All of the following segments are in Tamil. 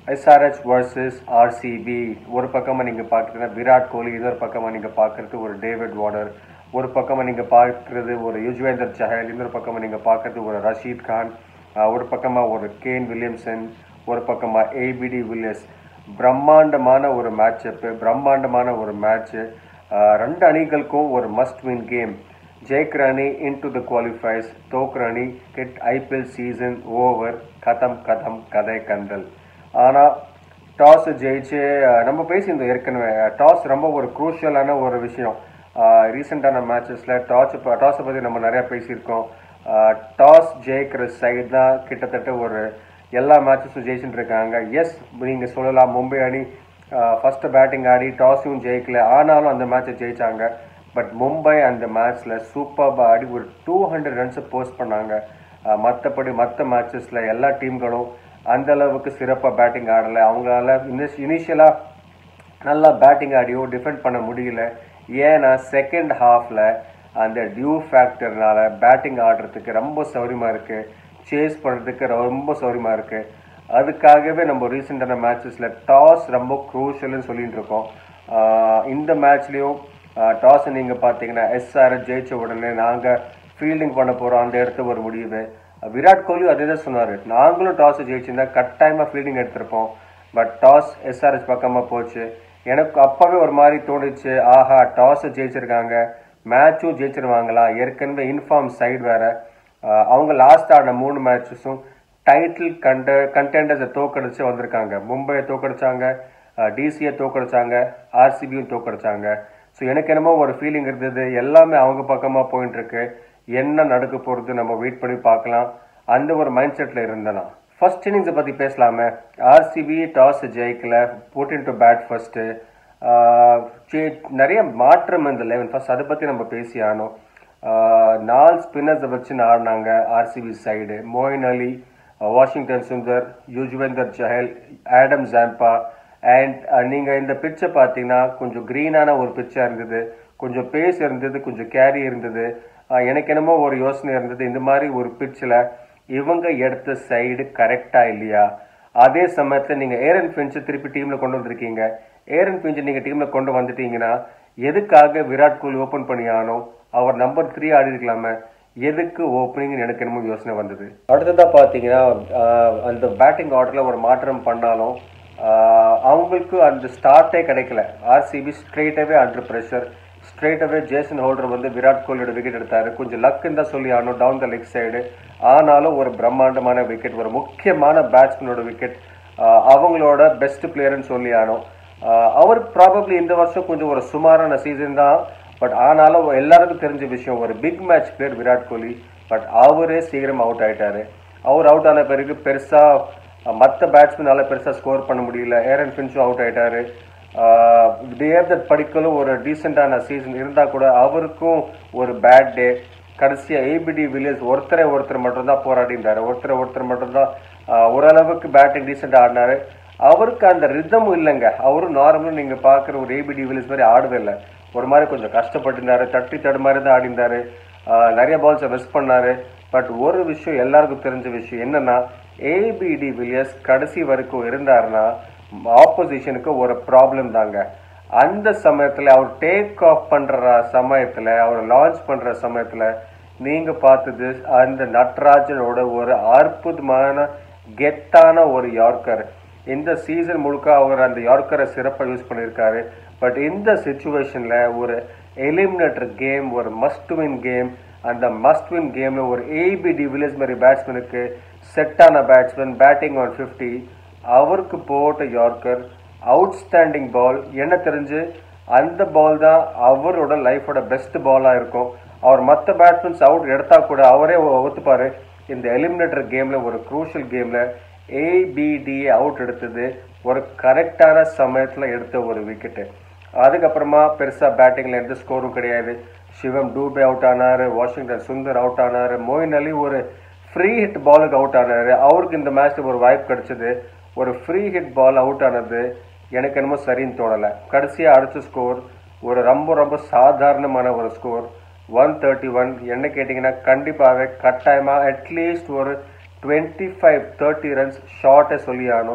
எஸ்ஆர்ஹெச் வர்சஸ் ஆர்சிபி ஒரு பக்கமாக நீங்கள் பார்க்குறீங்கன்னா விராட் கோலி இன்னொரு பக்கமாக நீங்கள் பார்க்குறது ஒரு டேவிட் வார்னர் ஒரு பக்கமாக நீங்கள் பார்க்குறது ஒரு யுஜ்வேந்தர் சஹல் இன்னொரு பக்கமாக நீங்கள் பார்க்குறது ஒரு ரஷீத் கான் ஆஹ் ஒரு பக்கமாக ஒரு கேன் வில்லியம்சன் ஒரு பக்கமாக ஏபிடி வில்லியஸ் பிரம்மாண்டமான ஒரு மேட்சப்பு பிரம்மாண்டமான ஒரு மேட்ச்சு ரெண்டு அணிகளுக்கும் ஒரு மஸ்ட் வின் கேம் ஜெயிக்கிற அணி இன் டு த குவாலிஃபைஸ் தோக்குற அணி கெட் ஐபிஎல் சீசன் ஓவர் கதம் கதம் கதை கந்தல் ஆனால் டாஸ் ஜெயிச்சு அஹ், நம்ம பேசியிருந்தோம் ஏற்கனவே டாஸ் ரொம்ப ஒரு குரூஷியலான ஒரு விஷயம் ரீசெண்டான மேட்சஸில் டாஸ் டாஸை பற்றி நம்ம நிறையா பேசியிருக்கோம் டாஸ் ஜெயிக்கிற சைடு தான் கிட்டத்தட்ட ஒரு எல்லா மேட்சஸும் ஜெயிச்சுட்டு இருக்காங்க எஸ் நீங்கள் சொல்லலாம் மும்பை அணி ஃபஸ்ட்டு பேட்டிங் ஆடி டாஸையும் ஜெயிக்கல ஆனாலும் அந்த மேட்சை ஜெயிச்சாங்க பட் மும்பை அந்த மேட்ச்சில் சூப்பர் ஆடி ஒரு டூ ஹண்ட்ரட் ரன்ஸை போஸ்ட் பண்ணாங்க மற்றபடி மற்ற மேட்சஸில் எல்லா டீம்களும் அந்த அளவுக்கு சிறப்பாக பேட்டிங் ஆடலை அவங்களால இனிஷியலாக நல்லா பேட்டிங் ஆடியோ டிஃபெண்ட் பண்ண முடியல ஏன்னா செகண்ட் ஹாஃப்ல அந்த டியூ ஃபேக்டர்னால பேட்டிங் ஆடுறதுக்கு ரொம்ப சௌரியமா இருக்கு சேஸ் பண்ணுறதுக்கு ரொம்ப சௌரியமா இருக்கு அதுக்காகவே நம்ம ரீசெண்டான மேட்சஸ்ல டாஸ் ரொம்ப குரூஷல்னு சொல்லிட்டு இருக்கோம் ஆஹ் இந்த மேட்ச்லயும் டாஸ் நீங்க பாத்தீங்கன்னா எஸ்ஆர் ஜெயிச்ச உடனே நாங்க ஃபீல்டிங் பண்ண போறோம் அந்த இடத்த ஒரு முடிவு விராட் கோலியும் அதே தான் சொன்னாரு நாங்களும் டாஸ் ஜெயிச்சிருந்தா கட்டாயமா ஃபீல்டிங் எடுத்திருப்போம் பட் டாஸ் எஸ்ஆர்எஸ் பக்கமா போச்சு எனக்கு அப்பவே ஒரு மாதிரி தோணுச்சு ஆஹா டாஸ் ஜெயிச்சிருக்காங்க மேட்சும் ஜெயிச்சிருவாங்களா ஏற்கனவே இன்ஃபார்ம் சைடு வேற ஆஹ் அவங்க லாஸ்ட் ஆடின மூணு மேட்சஸும் டைட்டில் கண்ட கண்டெண்டர்ஸை தோக்கடிச்சு வந்திருக்காங்க மும்பையை தோக்கடிச்சாங்க டிசியை தோக்கடிச்சாங்க ஆர்சிபியும் தோக்கடிச்சாங்க ஸோ எனக்கு என்னமோ ஒரு ஃபீலிங் இருந்தது எல்லாமே அவங்க பக்கமா போயிட்டு இருக்கு என்ன நடக்க போறது நம்ம வெயிட் பண்ணி பார்க்கலாம் அந்த ஒரு மைண்ட் செட்ல இருந்தேன் நான் ஃபர்ஸ்ட் இன்னிங்ஸை பத்தி பேசலாமே ஆர்சிபி டாஸ் ஜெயிக்கல போட்டின் டு பேட் ஃபர்ஸ்ட் நிறைய மாற்றம் இந்த லெவன் ஃபர்ஸ்ட் அதை பத்தி நம்ம பேசி ஆனோம் ஆஹ் நாலு ஸ்பின்னர்ஸை வச்சு ஆடினாங்க RCB side Moeen Ali Washington Sundar Yuzvendra Chahal Adam Zampa and நீங்க இந்த பிச்சை பார்த்தீங்கன்னா கொஞ்சம் கிரீனான ஒரு பிச்சா இருந்தது கொஞ்சம் பேஸ் இருந்தது கொஞ்சம் கேரி இருந்தது ஆஹ் எனக்கு என்னமோ ஒரு யோசனை இருந்தது இந்த மாதிரி ஒரு பிச்சில் இவங்க எடுத்த சைடு கரெக்டா இல்லையா அதே சமயத்துல நீங்க ஏரன் பிஞ்சை திருப்பி டீம்ல கொண்டு வந்திருக்கீங்க ஏரன் பிஞ்சை நீங்க டீம்ல கொண்டு வந்துட்டீங்கன்னா எதுக்காக விராட் கோலி ஓபன் பண்ணி ஆனோம் அவர் நம்பர் த்ரீ ஆடி இருக்கலாமே எதுக்கு ஓப்பனிங் எனக்கு என்னமோ யோசனை வந்தது அடுத்ததா பாத்தீங்கன்னா ஆஹ், அந்த பேட்டிங் ஆர்டர்ல ஒரு மாற்றம் பண்ணாலும் ஆஹ், அவங்களுக்கு அந்த ஸ்டார்ட்டே கிடைக்கல ஆர்சிபி ஸ்ட்ரெயிட்டாவே அண்டர் ப்ரெஷர் ஸ்ட்ரெயிட்டாவே ஜேசன் ஹோல்டர் வந்து விராட் கோலியோட விக்கெட் எடுத்தாரு கொஞ்சம் லக்குன்னு தான் சொல்லி ஆனோம் டவுன் த லெக் சைடு ஆனாலும் ஒரு பிரம்மாண்டமான விக்கெட் ஒரு முக்கியமான பேட்ஸ்மேனோட விக்கெட் அவங்களோட பெஸ்ட் பிளேயர்னு சொல்லி ஆனோம் ஆஹ் அவர் ப்ராபப்ளி இந்த வருஷம் கொஞ்சம் ஒரு சுமாரான சீசன் தான் பட் ஆனாலும் எல்லாருக்கும் தெரிஞ்ச விஷயம் ஒரு big match player Virat Kohli but அவரே சீக்கிரம் அவுட் ஆயிட்டாரு அவர் அவுட் ஆன பிறகு பெருசா மற்ற பேட்ஸ்மேனால பெருசா ஸ்கோர் பண்ண முடியல ஏரன் ஃபின்ச்சும் அவுட் ஆயிட்டாரு தேவ்தத் படிக்கலும் ஒரு டீசெண்டான சீசன் இருந்தா கூட அவருக்கும் ஒரு பேட் டே கடைசியா ஏபிடி வில்லியர்ஸ் ஒருத்தரை ஒருத்தர் மட்டும்தான் போராடினாரு ஒருத்தரை ஒருத்தர் மட்டும்தான் ஆஹ், ஓரளவுக்கு பேட்டிங் டீசெண்டா ஆடினாரு அவருக்கு அந்த ரிதமும் இல்லைங்க அவரும் நார்மலும் நீங்க பாக்குற ஒரு ஏபிடி வில்லியர்ஸ் மாதிரி ஆடவே இல்லை ஒரு மாதிரி கொஞ்சம் கஷ்டப்பட்டிருந்தாரு தட்டி தடு மாதிரி தான் ஆடிந்தாரு ஆஹ், நிறைய பால்ஸை மிஸ் பண்ணாரு பட் ஒரு விஷயம் எல்லாருக்கும் தெரிஞ்ச விஷயம் என்னன்னா ஏபிடி வில்லியர்ஸ் கடைசி வரைக்கும் இருந்தாருன்னா ஆப்போசிஷனுக்கு ஒரு ப்ராப்ளம் தாங்க அந்த சமயத்துல அவர் டேக் ஆஃப் பண்ற சமயத்துல அவர் லான்ச் பண்ற சமயத்துல நீங்க பார்த்தது அந்த நட்ராஜனோட ஒரு அற்புதமான கெத்தான ஒரு யார்க்கர் இந்த சீசன் முழுக்க அவர் அந்த யார்க்கரை சிறப்பா யூஸ் பண்ணியிருக்காரு பட் இந்த சுச்சுவேஷன்ல ஒரு எலிமினேட்டர் கேம் ஒரு மஸ்ட் வின் கேம் அந்த மஸ்ட் வின் கேம்ல ஒரு ஏபி டிவிலியர்ஸ் மாதிரி பேட்ஸ்மேனுக்கு செட்டான பேட்ஸ்மேன் பேட்டிங் ஆன் 50 அவருக்கு போட்ட யார்க்கர் அவுட்ஸ்டாண்டிங் பால் என்ன தெரிஞ்சு அந்த பால் தான் அவரோட லைஃபோட பெஸ்ட் பாலா இருக்கும் அவர் மற்ற பேட்ஸ்மேன்ஸ் அவுட் எடுத்தா கூட அவரே ஒ- ஒத்துப்பாரு இந்த எலிமினேட்டர் கேம்ல ஒரு குரூஷியல் கேம்ல ஏபிடி அவுட் எடுத்தது ஒரு கரெக்டான சமயத்துல எடுத்த ஒரு விக்கெட்டு அதுக்கப்புறமா பெருசா பேட்டிங்ல எந்த ஸ்கோரும் கிடையாது சிவம் டூபே அவுட் ஆனாரு வாஷிங்டன் சுந்தர் அவுட் ஆனாரு மோயின் அலி ஒரு ஃப்ரீ ஹிட் பாலுக்கு அவுட் ஆனாரு அவருக்கு இந்த மேட்ச்ல ஒரு வாய்ப்பு கிடைச்சது ஒரு ஃப்ரீ ஹிட் பால் அவுட் ஆனது எனக்கு என்னமோ சரின்னு தோணல கடைசியா அடிச்ச ஸ்கோர் ஒரு ரொம்ப ரொம்ப சாதாரணமான ஒரு ஸ்கோர் ஒன் தேர்ட்டி ஒன் என்ன கேட்டிங்கன்னா கண்டிப்பாகவே கட்டாயமா அட்லீஸ்ட் ஒரு டுவெண்ட்டி ஃபைவ் தேர்ட்டி ரன்ஸ் ஷார்ட்டை சொல்லி ஆகணும்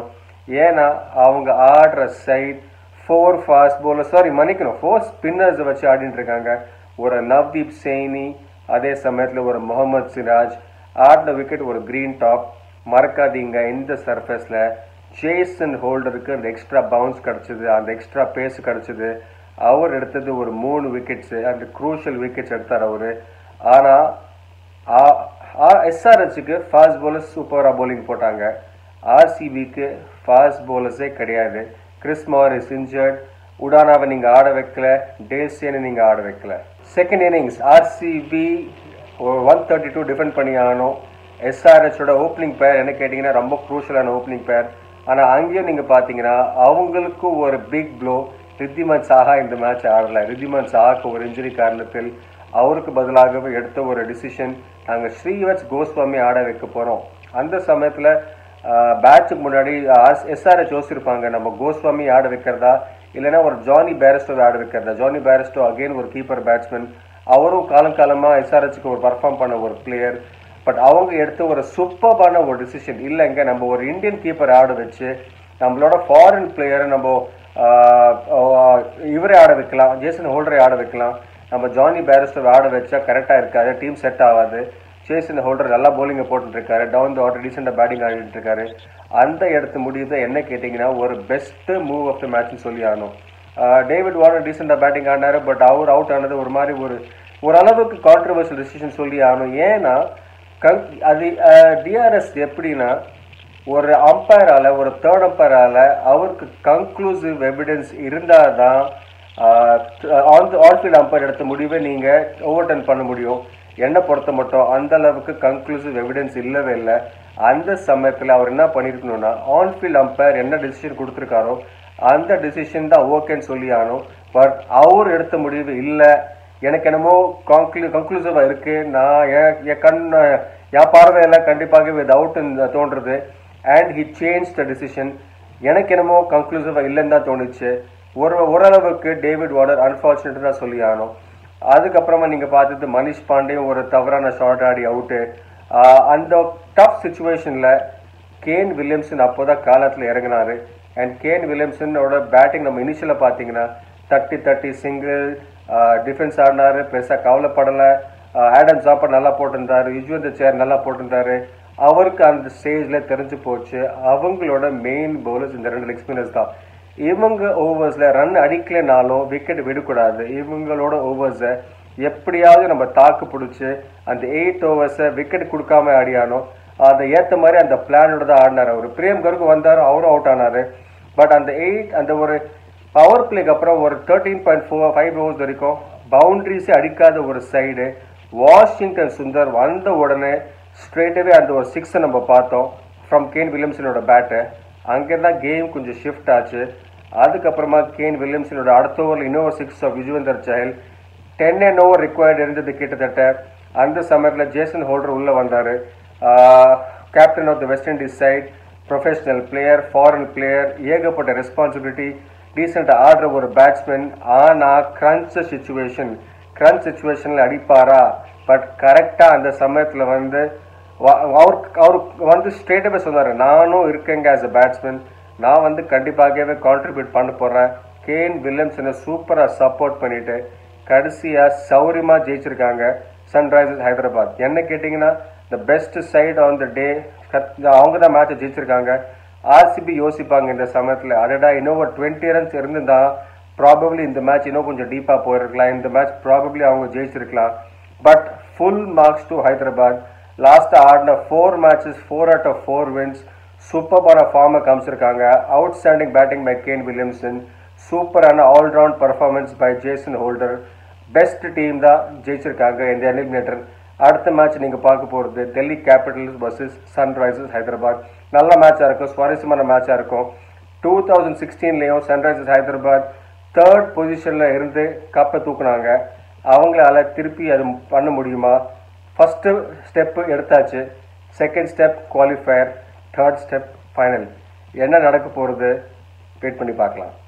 ஏன்னா அவங்க ஆடுற side four fast bowlers sorry மன்னிக்கணும் ஃபோர் ஸ்பின்னர்ஸ் வச்சு ஆடிட்டு இருக்காங்க ஒரு நவ்தீப் சைனி அதே சமயத்தில் ஒரு முகமது சிராஜ் ஆடின விக்கெட் ஒரு கிரீன் டாப் மறக்காதீங்க இந்த சர்ஃபேஸில் ஜேசன் ஹோல்டருக்கு அந்த எக்ஸ்ட்ரா பவுன்ஸ் கிடச்சிது அந்த எக்ஸ்ட்ரா பேஸ் கிடச்சிது அவர் எடுத்தது ஒரு மூணு விக்கெட்ஸு அந்த குரூஷியல் விக்கெட்ஸ் எடுத்தார் அவர் ஆனால் எஸ்ஆர்ஹெச்சுக்கு ஃபாஸ்ட் bowlers சூப்பராக bowling போட்டாங்க ஆர்சிபிக்கு ஃபாஸ்ட் bowlersே கிடையாது கிறிஸ் மாரிஸ் இன்ஜர்ட் உடானாவை நீங்கள் ஆட வைக்கல டேசியனை நீங்கள் ஆட வைக்கல second innings RCB one thirty two defend பண்ணி ஆகணும் எஸ்ஆர்ஹெச்சோட ஓப்பனிங் பேர் என்ன கேட்டிங்கன்னா ரொம்ப குரூஷியலான ஓப்பனிங் பேர் ஆனால் அங்கேயும் நீங்கள் பார்த்தீங்கன்னா அவங்களுக்கு ஒரு பிக் ப்ளோ ரித்திமன் சாஹா இந்த மேட்ச் ஆடல ரித்திமன் சாஹாக்கு ஒரு இன்ஜுரி காரணத்தில் அவருக்கு பதிலாக எடுத்த ஒரு டிசிஷன் நாங்கள் ஸ்ரீவத்ஸ் கோஸ்வாமி ஆட வைக்க போகிறோம் அந்த சமயத்தில் பேட்சுக்கு முன்னாடி எஸ்ஆர்ஹெச் யோசிச்சிருப்பாங்க நம்ம கோஸ்வாமி ஆட வைக்கிறதா இல்லைன்னா ஒரு ஜானி பேரிஸ்டோ ஆட வைக்கிறதா ஜானி பேரிஸ்டோ அகைன் ஒரு கீப்பர் பேட்ஸ்மேன் அவரும் காலம் காலமாக எஸ்ஆர்ஹெச்சுக்கு ஒரு பர்ஃபார்ம் பண்ண ஒரு பிளேயர் பட் அவங்க எடுத்த ஒரு சூப்பர்பான ஒரு டிசிஷன் இல்லைங்க நம்ம ஒரு இந்தியன் கீப்பர் ஆட வச்சு நம்மளோட ஃபாரின் பிளேயரை நம்ம ஆஹ், ஆஹ், இவரே ஆட வைக்கலாம் ஜேசன் ஹோல்டரை ஆட வைக்கலாம் நம்ம ஜானி பேரிஸ்டர் ஆட வச்சா கரெக்டாக இருக்காது டீம் செட் ஆகாது ஜேசன் ஹோல்டர் நல்லா bowling-அ போட்டுட்டு இருக்காரு டவுன் த ஆர்டர் டீசெண்டாக பேட்டிங் ஆடிட்டு இருக்காரு அந்த இடத்து முடிவு என்ன கேட்டிங்கன்னா ஒரு பெஸ்ட் மூவ் ஆஃப் த மேட்ச்னு சொல்லி ஆகணும் டேவிட் வார்னர் டீசெண்டாக பேட்டிங் ஆடினாரு பட் அவர் அவுட் ஆனது ஒரு மாதிரி ஒரு ஓரளவுக்கு கான்ட்ரவர்ஷியல் டிசிஷன் சொல்லி ஆகணும் ஏன்னா கங் அது டிஆர்எஸ் எப்படின்னா ஒரு அம்பையரால ஒரு தேர்ட் அம்பையரால அவருக்கு கன்க்ளூசிவ் எவிடன்ஸ் இருந்தால் தான் ஆன் ஆன்ஃபீல்ட் அம்பையர் எடுத்த முடிவை நீங்கள் ஓவர் டர்ன் பண்ண முடியும் என்னை பொறுத்த மட்டும் அந்த அளவுக்கு கன்க்ளூசிவ் எவிடன்ஸ் இல்லவே இல்லை அந்த சமயத்தில் அவர் என்ன பண்ணியிருக்கணும்னா ஆன்ஃபீல்ட் அம்பையர் என்ன டெசிஷன் கொடுத்துருக்காரோ அந்த டெசிஷன் தான் ஓகேன்னு சொல்லி ஆகணும் பட் அவர் எடுத்த முடிவு இல்லை எனக்கு என்னமோ கான்க்ளூ கன்க்ளூசிவாக இருக்கு நான் என் என் கண் என் பார்வையில் கண்டிப்பாக இது அவுட் தோன்றுறது and he change the decision எனக்கு என்னமோ கன்க்ளூசிவாக இல்லைன்னு தான் தோணுச்சு ஒரு ஓரளவுக்கு டேவிட் வார்னர் அன்ஃபார்ச்சுனேட் தான் சொல்லி ஆகணும் அதுக்கப்புறமா நீங்கள் பார்த்தது மனிஷ் பாண்டேயும் ஒரு தவறான ஷார்ட் ஆடி அவுட்டு அந்த டஃப் சுச்சுவேஷனில் கேன் வில்லியம்சன் அப்போதான் காலத்தில் இறங்கினாரு அண்ட் கேன் வில்லியம்சனோட பேட்டிங் நம்ம இனிஷியலாக பார்த்தீங்கன்னா தட்டி தட்டி சிங்கிள் டிஃபென்ஸ் ஆடினாரு பெருசாக கவலைப்படலை ஆடம் சாப்பாடு நல்லா போட்டிருந்தாரு யுஜ்வந்த் சேர் நல்லா போட்டிருந்தாரு அவருக்கு அந்த ஸ்டேஜில் தெரிஞ்சு போச்சு அவங்களோட மெயின் பவுலர்ஸ் இந்த ரெண்டு எக்ஸ்பீரியன்ஸ் தான் இவங்க ஓவர்ஸில் ரன் அடிக்கலைனாலும் விக்கெட் விடக்கூடாது இவங்களோட ஓவர்ஸை எப்படியாவது நம்ம தாக்கு பிடிச்சி அந்த எயிட் ஓவர்ஸை விக்கெட் கொடுக்காம ஆடியானோ அதை ஏற்ற மாதிரி அந்த பிளானோட தான் ஆடினார் அவர் பிரேம் கருக்கு வந்தார் அவரும் அவுட் ஆனார் பட் அந்த எயிட் அந்த ஒரு பவர் பிளேக்கு அப்புறம் ஒரு thirteen point four five overs வரைக்கும் பவுண்டரிஸே அடிக்காத ஒரு சைடு வாஷிங்டன் சுந்தர் வந்த உடனே ஸ்ட்ரெயிட்டவே அந்த ஒரு சிக்ஸை நம்ம பார்த்தோம் ஃப்ரம் கேன் வில்லியம்சனோட பேட்டு அங்கே தான் கேம் கொஞ்சம் ஷிஃப்ட் ஆச்சு அதுக்கப்புறமா கேன் வில்லியம்சனோட அடுத்த ஓவரில் இன்னொரு six off Yuzvendra Chahal ten and over required இருந்தது கிட்டத்தட்ட அந்த சமயத்தில் ஜேசன் ஹோல்டர் உள்ளே வந்தார் captain of the West Indies side professional player foreign player ஏகப்பட்ட ரெஸ்பான்சிபிலிட்டி டீசெண்டாக ஆடுற ஒரு பேட்ஸ்மேன் ஆனால் கிரன்ச் சுச்சுவேஷன் கிரன்ச் சுச்சுவேஷனில் அடிப்பாரா பட் கரெக்டாக அந்த சமயத்தில் வந்து வ- அவருக்கு அவருக்கு வந்து ஸ்ட்ரெயிட்டாகவே சொன்னார் நானும் இருக்கேங்க ஆஸ் அ பேட்ஸ்மேன் நான் வந்து கண்டிப்பாகவே கான்ட்ரிபியூட் பண்ண போகிறேன் கேன் வில்லியம்சனை சூப்பராக சப்போர்ட் பண்ணிட்டு கடைசியாக சௌரியமாக ஜெயிச்சிருக்காங்க சன்ரைசர்ஸ் ஹைதராபாத் என்ன கேட்டிங்கன்னா the best side on the day அவங்க தான் மேட்சை ஜெயிச்சிருக்காங்க ஆர்சிபி யோசிப்பாங்க இந்த சமயத்தில் அடடா இன்னும் ஒரு டுவெண்ட்டி ரன்ஸ் இருந்திருந்தா ப்ராபப்ளி இந்த மேட்ச் இன்னும் கொஞ்சம் டீப்பாக போயிருக்கலாம் இந்த மேட்ச் ப்ராபப்ளி அவங்க ஜெயிச்சிருக்கலாம் but full marks to Hyderabad லாஸ்ட்டாக ஆடின four matches four out of four wins சூப்பரான ஃபார்மை காமிச்சிருக்காங்க outstanding batting by Kane Williamson சூப்பரான all round performance by Jason Holder best team தான் ஜெயிச்சிருக்காங்க இந்த எலிமினேட்டர் அடுத்த மேட்ச் நீங்கள் பார்க்க போகிறது Delhi Capitals versus Sunrisers Hyderabad நல்ல மேட்சாக இருக்கும் சுவாரஸ்யமான மேட்சாக இருக்கும் டூ தௌசண்ட் சிக்ஸ்டீன்லேயும் சன்ரைசர்ஸ் ஹைதராபாத் தேர்ட் பொசிஷனில் இருந்து கப்பை தூக்குனாங்க அவங்களால திருப்பி அது பண்ண முடியுமா ஃபஸ்ட்டு ஸ்டெப்பு எடுத்தாச்சு second step qualifier third step final என்ன நடக்க போகிறது வெயிட் பண்ணி பார்க்கலாம்